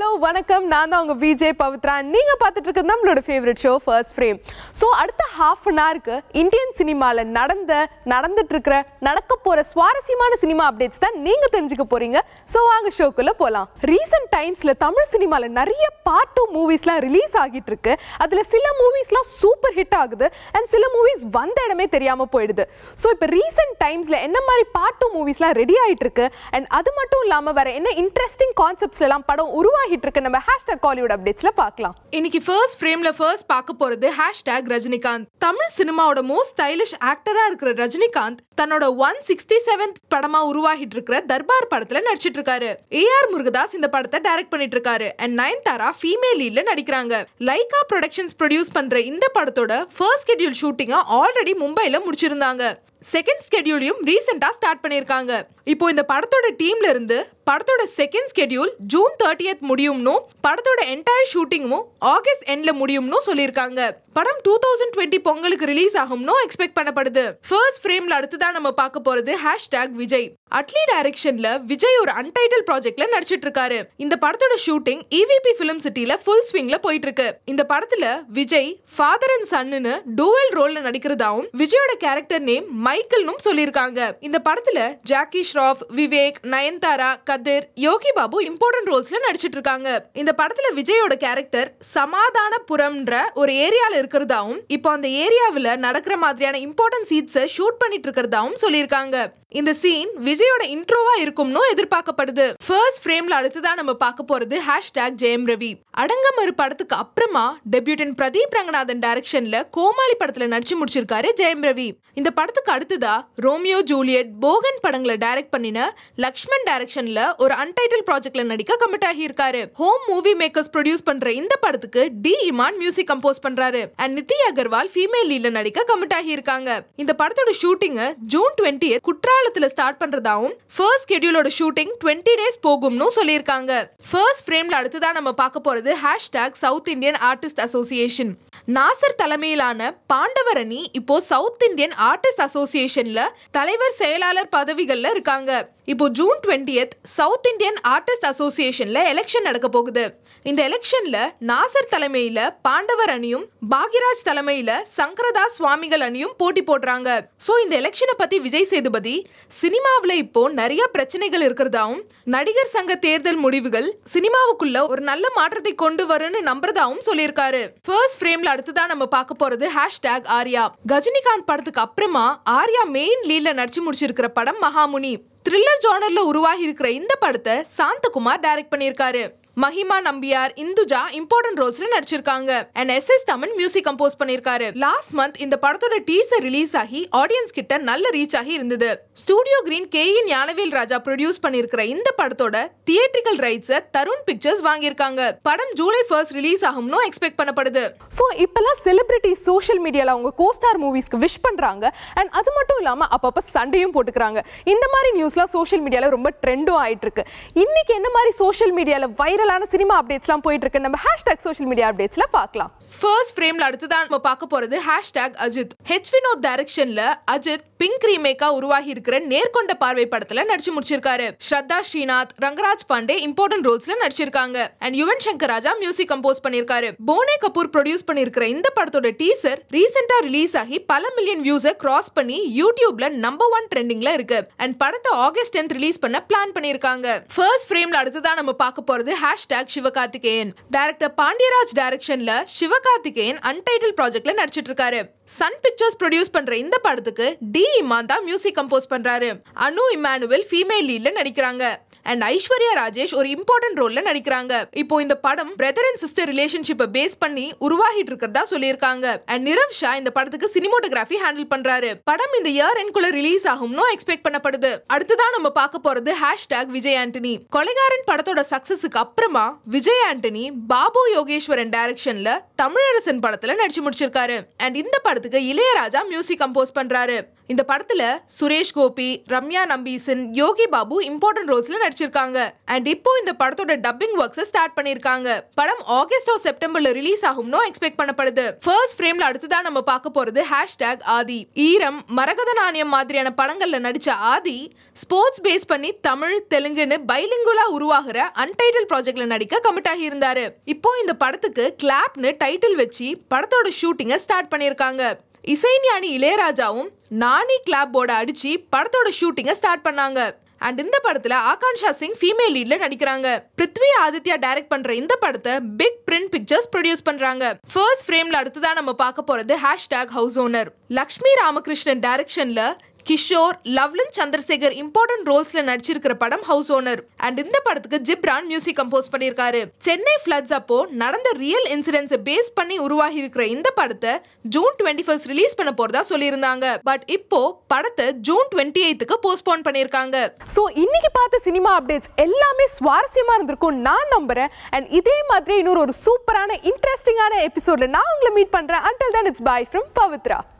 hello வணக்கம் நான் தான் உங்க விஜய் பவித்ரா நீங்க பார்த்துட்டு இருக்கிறது நம்மளோட favourite show first frame so அடுத்த ஹாஃப் அன் ஹவருக்கு இந்தியன் சினிமால நடந்த நடந்துட்டு இருக்கிற நடக்க போற சுவாரஸ்யமான சினிமா அப்டேட்ஸ் தான் நீங்க தெரிஞ்சுக்க போறீங்க ஸோ வாங்க ஷோக்குள்ள போலாம் ரீசெண்ட் டைம்ஸ்ல தமிழ் சினிமால நிறைய பார்ட் டூ மூவிஸ்லாம் ரிலீஸ் ஆகிட்டு இருக்கு அதுல சில மூவிஸ்லாம் சூப்பர் ஹிட் ஆகுது அண்ட் சில மூவிஸ் வந்த இடமே தெரியாம போயிடுது ஸோ இப்போ ரீசெண்ட் டைம்ஸ்ல என்ன மாதிரி பார்ட் டூ மூவிஸ்லாம் ரெடி ஆயிட்டு இருக்கு அண்ட் அது மட்டும் இல்லாம வேற என்ன இன்ட்ரெஸ்டிங் கான்செப்ட்ஸ்ல எல்லாம் படம் உருவாகிட்டு இருக்கு நம்ம ஹேஷ்டாக் காலிவுட் அப்டேட்ஸ்ல பார்க்கலாம் இன்னைக்கு ஃபர்ஸ்ட் ஃப்ரேம்ல ஃபர்ஸ்ட் பார்க்க போறது ஹேஷ்டேக் ரஜினிகாந்த் தமிழ் சினிமாவோட மோஸ்ட் ஸ்டைலிஷ் ஆக்டரா இருக்கிற ரஜினிகாந்த் தன்னோட ஒன் சிக்ஸ்டி செவன்த் படமா உருவாகிட்டு இருக்கிற தர்பார் படத்துல நடிச்சிட்டு இருக்காரு ஏஆர் முருகதாஸ் இந்த படத்தை டைரக்ட் பண்ணிட்டு இருக்காரு அண்ட் நயன்தாரா ஃபீமேல் லீட்ல நடிக்கிறாங்க லைகா ப்ரொடக்ஷன்ஸ் ப்ரொடியூஸ் பண்ற இந்த படத்தோட ஃபர்ஸ்ட் ஸ்கெடியூல் ஷூட்டிங்கை ஆல்ரெடி மும்பைல முடிச்சிருந்தாங்க செகண்ட் ஸ்கெடியூலையும் ரீசெண்டா ஸ்டார்ட் பண்ணிருக்காங்க இப்போ இந்த படத்தோட டீம்ல இருந்து படத்தோட செகண்ட் ஸ்கெடியூல் ஜூன் தேர்ட்டியத் முடியும்னும் படத்தோட என்டையர் ஷூட்டிங்கும் ஆகஸ்ட் எண்ட்ல முடியும்னு சொல்லியிருக்காங்க படம் டூ தௌசண்ட் டுவெண்ட்டி பொங்கலுக்கு ரிலீஸ் ஆகும்னு எக்ஸ்பெக்ட் பண்ணப்படுது ஃபர்ஸ்ட் ஃப்ரேம்ல அடுத்ததான் நம்ம பார்க்க போறது ஹேஷ்டேக் விஜய் அட்லி டைரக்ஷன்ல விஜய் ஒரு அன்டைட்டில் ப்ராஜெக்ட்ல நடிச்சிட்டு இருக்காரு இந்த படத்தோட ஷூட்டிங் இவிபி ஃபிலிம் சிட்டில ஃபுல் ஸ்விங்ல போயிட்டு இருக்கு இந்த படத்துல Vijay father and son dual ரோல்ல நடிக்கிறதாவும் விஜயோட கேரக்டர் நேம் மைக்கேல்னும் சொல்லியிருக்காங்க இந்த படத்துல ஜாக்கி ஷ்ராஃப் விவேக் நயன்தாரா கதிர் யோகி பாபு இம்பார்ட்டன்ட் ரோல்ஸ்ல நடிச்சிட்டு இருக்காங்க இந்த படத்துல விஜயோட கேரக்டர் சமாதானபுரம்ன்ற ஒரு ஏரியால இருக்கிறதாவும் இப்போ அந்த ஏரியாவில் நடக்கிற மாதிரியான இம்பார்ட்டன்ட் சீட்ஸை ஷூட் பண்ணிட்டு இருக்கிறதாவும் சொல்லியிருக்காங்க இந்த சீன் விஜயோட இன்ட்ரோவா இருக்கும்னு எதிர்பார்க்கப்படுது ஃபர்ஸ்ட் ஃப்ரேம்ல அடுத்ததான் நம்ம பார்க்க போறது ஹேஷ்டேக் ஜெயம் ரவி அடங்கமறு படத்துக்கு அப்புறமா டெபியூட்டன் பிரதீப் ரங்கநாதன் டைரக்ஷன்ல கோமாளி படத்துல நடிச்சு முடிச்சிருக்காரு ஜெயம் ரவி இந்த படத்துக்கு அடுத்ததா ரோமியோ ஜூலியட் போகன் படங்களை டைரக்ட் பண்ணின லக்ஷ்மண் டைரக்ஷன்ல ஒரு அன்டைட்டில் ப்ராஜெக்ட்ல நடிக்க கமிட் ஆகியிருக்காரு ஹோம் மூவி மேக்கர்ஸ் ப்ரொடியூஸ் பண்ற இந்த படத்துக்கு டி இமான் மியூசிக் கம்போஸ் பண்றாரு அண்ட் நித்தி அகர்வால் ஃபீமேல் லீட்ல நடிக்க கமிட் ஆகியிருக்காங்க இந்த படத்தோட ஷூட்டிங் ஜூன் டுவெண்ட்டி குற்றாலத்துல ஸ்டார்ட் பண்றதாவும் ஃபர்ஸ்ட் ஸ்கெடியூலோட ஷூட்டிங் டுவெண்ட்டி டேஸ் போகும்னு சொல்லியிருக்காங்க ஃபர்ஸ்ட் ஃப்ரேம்ல அடுத்ததா நம்ம பார்க்க போறது hashtag South Indian artist association Nassar தலைமையிலான பாண்டவர் அணி இப்போ சவுத் இந்தியன் ஆர்டிஸ்ட் அசோசியேஷன்ல தலைவர் செயலாளர் பதவிகள்ல இருக்காங்க இப்போ June twentieth South Indian artist அசோசியேஷன்ல எலெக்ஷன் நடக்க போகுது இந்த எலெக்ஷன்ல நாசர் தலைமையில பாண்டவர் அணியும் பாக்யராஜ் தலைமையில சங்கரதாஸ் சுவாமிகள் அணியும் போட்டி போடுறாங்க சோ இந்த எலெக்ஷனை பத்தி விஜய் சேதுபதி சினிமாவுல இப்போ நிறைய பிரச்சனைகள் இருக்கிறதாவும் நடிகர் சங்க தேர்தல் முடிவுகள் சினிமாவுக்குள்ள ஒரு நல்ல மாற்றத்தை கொண்டு வரும்னு நம்புறதாவும் சொல்லியிருக்காரு ஃபர்ஸ்ட் ஃப்ரேம்ல அடுத்ததான் நம்ம பார்க்க போறது ஹேஷ்டேக் ஆர்யா கஜினிகாந்த் படத்துக்கு அப்புறமா ஆர்யா மெயின் லீட்ல நடிச்சு முடிச்சிருக்கிற படம் மகாமுனி த்ரில்லர் ஜானர்ல உருவாகி இருக்கிற இந்த படத்தை சாந்தகுமார் டைரக்ட் பண்ணியிருக்காரு மஹிமா நம்பியார் இந்துஜா இம்பார்ட்டன்ட் ரோல்ஸ்ல நடிச்சிருக்காங்க and S S Thaman music compose பண்ணிருக்காரு லாஸ்ட் மந்த் இந்த படத்தோட டீசர் ரிலீஸ் ஆகி ஆடியன்ஸ் கிட்ட நல்ல ரீச் ஆகி இருந்தது studio green K N Gnanavel Raja produce பண்ணிருக்கிற இந்த படத்தோட தியேட்ரிக்கல் ரைட்ஸை தருண் பிக்சர்ஸ் வாங்கியிருக்காங்க படம் ஜூலை ஃபர்ஸ்ட் ரிலீஸ் ஆகும்னு எக்ஸ்பெக்ட் பண்ணப்படுது ஸோ இப்பெல்லாம் செலிபிரிட்டி சோஷியல் மீடியாவில் அவங்க கோஸ்டார் மூவிஸ்க்கு விஷ் பண்ணுறாங்க அண்ட் அது மட்டும் இல்லாமல் அப்பப்போ சண்டையும் போட்டுக்கிறாங்க இந்த மாதிரி நியூஸ்லாம் சோஷியல் மீடியாவில் ரொம்ப ட்ரெண்டும் ஆயிட்டு இருக்கு இன்னைக்கு என்ன மாதிரி சோஷியல் மீடியாவில் வைரலான சினிமா அப்டேட்ஸ்லாம் போயிட்டு இருக்கு நம்ம ஹேஷ்டாக் சோஷியல் மீடியா அப்டேட்ஸில் பார்க்கலாம் ஃபர்ஸ்ட் ஃப்ரேம்ல அடுத்ததான் நம்ம பார்க்க போறது ஹேஷ்டேக் அஜித் ஹெச் வினோத் டைரக்ஷன்ல அஜித் பிங்க் ரீமேக்கா உருவாகி இருக்கிற நேர்கொண்ட பார்வை படத்துல நடிச்சு முடிச்சிருக்காரு ஸ்ரத்தா ஸ்ரீநாத் ரங்கராஜ் பாண்டே இம்பார்ட்டன்ட் ரோல்ஸ்ல நடிச்சிருக்காங்க and Yuvan Shankar Raja music compose பண்ணிருக்காரு போனே கபூர் ப்ரொடியூஸ் பண்ணிருக்கிற இந்த படத்தோட டீசர் ரீசெண்டா ரிலீஸ் ஆகி பல மில்லியன் வியூஸை கிராஸ் பண்ணி யூடியூப்ல நம்பர் ஒன் ட்ரெண்டிங்ல இருக்கு அண்ட் படத்தை ஆகஸ்ட் டென்த் ரிலீஸ் பண்ண பிளான் பண்ணிருக்காங்க ஃபர்ஸ்ட் ஃப்ரேம்ல அடுத்ததான் நம்ம பார்க்க போறது ஹேஷ்டேக் சிவகார்த்திகேயன் டைரக்டர் பாண்டியராஜ் டைரக்ஷன்ல சிவகார்த்திகேயன் அன்டைட்டில் ப்ராஜெக்ட்ல நடிச்சிட்டு இருக்காரு சன் பிக்சர்ஸ் ப்ரொடியூஸ் பண்ற இந்த படத்துக்கு டி இமான் தான் மியூசிக் கம்போஸ் பண்றாரு அனு இமானுவல் ஃபீமேல் லீட்ல நடிக்கிறாங்க அண்ட் ஐஸ்வர்யா ராஜேஷ் ஒரு இம்பார்ட்டன்ட் ரோல்ல நடிக்கிறாங்க இப்போ இந்த படம் பிரதர் அண்ட் சிஸ்டர் ரிலேஷன்ஷிப்பை பேஸ் பண்ணி உருவாகிட்டு இருக்கிறதா சொல்லியிருக்காங்க அண்ட் நிரவ் ஷா இந்த படத்துக்கு சினிமோட்டோகிராஃபி ஹேண்டில் பண்றாரு படம் இந்த இயர் எண்ட்குள்ள ரிலீஸ் ஆகும்னு எக்ஸ்பெக்ட் பண்ணப்படுது அடுத்ததான் நம்ம பார்க்க போறது ஹேஷ்டாக் விஜய் ஆண்டனி கொலைகாரன் படத்தோட சக்சஸுக்கு அப்புறமா விஜய் ஆண்டனி பாபு யோகேஸ்வரன் டைரக்ஷன்ல தமிழரசன் படத்துல நடிச்சு முடிச்சிருக்காரு அண்ட் இந்த படத்துக்கு இளையராஜா மியூசிக் கம்போஸ் பண்றாரு இந்த படத்துல சுரேஷ் கோபி ரம்யா நம்பீசன் யோகி பாபு இம்பார்ட்டன்ட் ரோல்ஸ்ல நடிச்சிருக்காங்க அண்ட் இப்போ இந்த படத்தோட டப்பிங் ஒர்க்ஸ் ஸ்டார்ட் பண்ணிருக்காங்க படம் ஆகஸ்ட் ஆர் செப்டம்பர்ல ரிலீஸ் ஆகும்னு எக்ஸ்பெக்ட் பண்ணப்படுது ஃபர்ஸ்ட் ஃப்ரேம்ல அடுத்ததா நம்ம பார்க்க போறது ஹேஷ்டேக் ஆதி ஈரம் மரகத நாணயம் மாதிரியான படங்கள்ல நடிச்ச ஆதி ஸ்போர்ட்ஸ் பேஸ் பண்ணி தமிழ் தெலுங்குன்னு பைலிங்குலா உருவாகிற அன்டைட்டில் ப்ராஜெக்ட்ல நடிக்க கமிட் ஆகி இருந்தாரு இப்போ இந்த படத்துக்கு கிளாப்னு டைட்டில் வச்சு படத்தோட ஷூட்டிங்கை ஸ்டார்ட் பண்ணியிருக்காங்க இசைஞானி இளையராஜாவும் நானி கிளாப்போட அடிச்சு படத்தோட ஷூட்டிங்கை ஸ்டார்ட் பண்ணாங்க அண்ட் இந்த படத்துல ஆகான்ஷா சிங் ஃபீமேல் லீட்ல நடிக்கிறாங்க பிருத்வி ஆதித்யா டைரக்ட் பண்ற இந்த படத்தை பிக் பிரிண்ட் பிக்சர்ஸ் ப்ரொடியூஸ் பண்றாங்க ஃபர்ஸ்ட் ஃப்ரேம்ல அடுத்ததா நம்ம பார்க்க போறது hashtag house owner Lakshmi Ramakrishnan டைரக்ஷன்ல கிஷோர் லவ்லின் சந்திரசேகர் இம்பார்ட்டன்ட் ரோல்ஸ்ல நடிச்சிருக்கிற படம் ஹவுஸ் ஓனர் அண்ட் இந்த படத்துக்கு ஜிப்ரான் மியூசிக் கம்போஸ் பண்ணியிருக்காரு சென்னை ஃபிளட்ஸ் அப்போ நடந்த ரியல் இன்சிடென்ட்ஸை பேஸ் பண்ணி உருவாகி இருக்கிற இந்த படத்தை ஜூன் டுவெண்ட்டி ஃபர்ஸ்ட் ரிலீஸ் பண்ண போறதா சொல்லியிருந்தாங்க பட் இப்போ படத்தை ஜூன் டுவெண்ட்டி எய்த்துக்கு போஸ்ட்போன் பண்ணியிருக்காங்க ஸோ இன்னைக்கு பார்த்த சினிமா அப்டேட்ஸ் எல்லாமே சுவாரஸ்யமா இருந்திருக்கும் நான் நம்புறேன் அண்ட் இதே மாதிரி இன்னொரு ஒரு சூப்பரான இன்ட்ரெஸ்டிங்கான எபிசோட்ல நான் உங்களை மீட் பண்றேன் until then it's bye from Pavithra